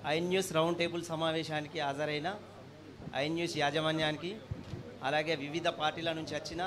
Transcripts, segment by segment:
I news round table సమావేశానికి హాజరైన I news యాజమాన్యానికి అలాగే వివిధ పార్టీల నుంచి వచ్చిన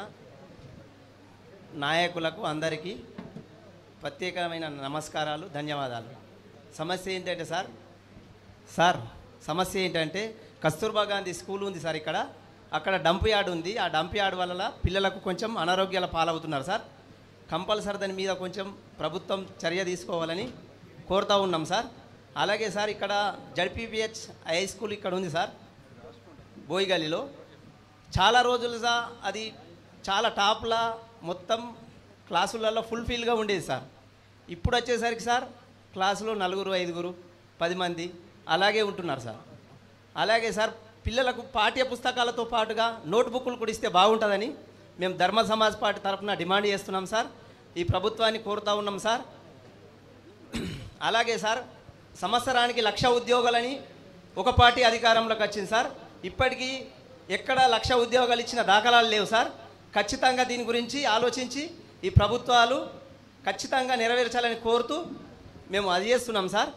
నాయకులకు అందరికీ ప్రత్యేకమైన నమస్కారాలు ధన్యవాదాలు సమస్య ఏంటంటే సార్ సార్ సమస్య ఏంటంటే కస్తూర్బా గాంధీ స్కూల్ ఉంది సార్ ఇక్కడ అక్కడ డంప్ యార్డ్ ఉంది ఆ డంప్ యార్డ్ వల్ల పిల్లలకు కొంచెం అనారోగ్యాల పాలవుతున్నారు సార్ కంపల్సరీ దాని మీద కొంచెం ప్రభుత్వం చర్య తీసుకోవాలని కోరుతా ఉన్నాం సార్ అలాగే సార్ ఇక్కడ జడ్పీపీహెచ్ హై స్కూల్ ఇక్కడ ఉంది సార్ బోయిగల్లిలో చాలా రోజులుగా అది చాలా టాప్లా మొత్తం క్లాసులలో ఫుల్ఫిల్గా ఉండేది సార్ ఇప్పుడు వచ్చేసరికి సార్ క్లాసులో నలుగురు ఐదుగురు పది మంది అలాగే ఉంటున్నారు సార్ అలాగే సార్ పిల్లలకు పాఠ్య పుస్తకాలతో పాటుగా నోట్బుక్లు కూడా ఇస్తే బాగుంటుందని మేము ధర్మ సమాజ్ పార్టీ తరఫున డిమాండ్ చేస్తున్నాం సార్ ఈ ప్రభుత్వాన్ని కోరుతా ఉన్నాం సార్ అలాగే సార్ సంవత్సరానికి లక్ష ఉద్యోగాలని ఒక పార్టీ అధికారంలోకి వచ్చింది సార్ ఇప్పటికీ ఎక్కడ లక్ష ఉద్యోగాలు ఇచ్చిన దాఖలాలు లేవు సార్ ఖచ్చితంగా దీని గురించి ఆలోచించి ఈ ప్రభుత్వాలు ఖచ్చితంగా నెరవేర్చాలని కోరుతూ మేము అది చేస్తున్నాం సార్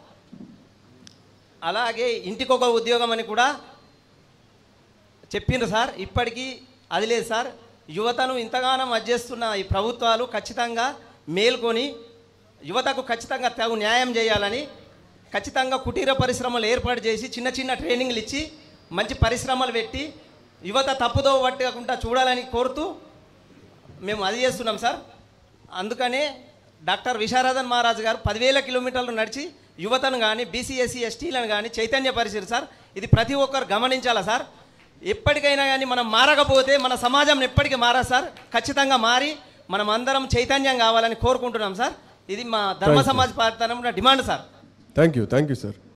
అలాగే ఇంటికొక ఉద్యోగం అని కూడా చెప్పిండ్రు సార్ ఇప్పటికీ అది లేదు సార్ యువతను ఇంతగానో చేస్తున్న ఈ ప్రభుత్వాలు ఖచ్చితంగా మేల్కొని యువతకు ఖచ్చితంగా తగు న్యాయం చేయాలని ఖచ్చితంగా కుటీర పరిశ్రమలు ఏర్పాటు చేసి చిన్న చిన్న ట్రైనింగ్లు ఇచ్చి మంచి పరిశ్రమలు పెట్టి యువత తప్పుదో పట్టకుండా చూడాలని కోరుతూ మేము అది చేస్తున్నాం సార్ అందుకనే డాక్టర్ విశారదన్ మహారాజ్ గారు పదివేల కిలోమీటర్లు నడిచి యువతను కానీ బీసీఎస్సీ ఎస్టీలను కానీ చైతన్యపరిచారు సార్ ఇది ప్రతి ఒక్కరు గమనించాలా సార్ ఎప్పటికైనా కానీ మనం మారకపోతే మన సమాజం ఎప్పటికీ మారా సార్ ఖచ్చితంగా మారి మనం అందరం చైతన్యం కావాలని కోరుకుంటున్నాం సార్ ఇది మా Dharma Right, sir. Samaj party తరఫున demand sir thank you thank you sir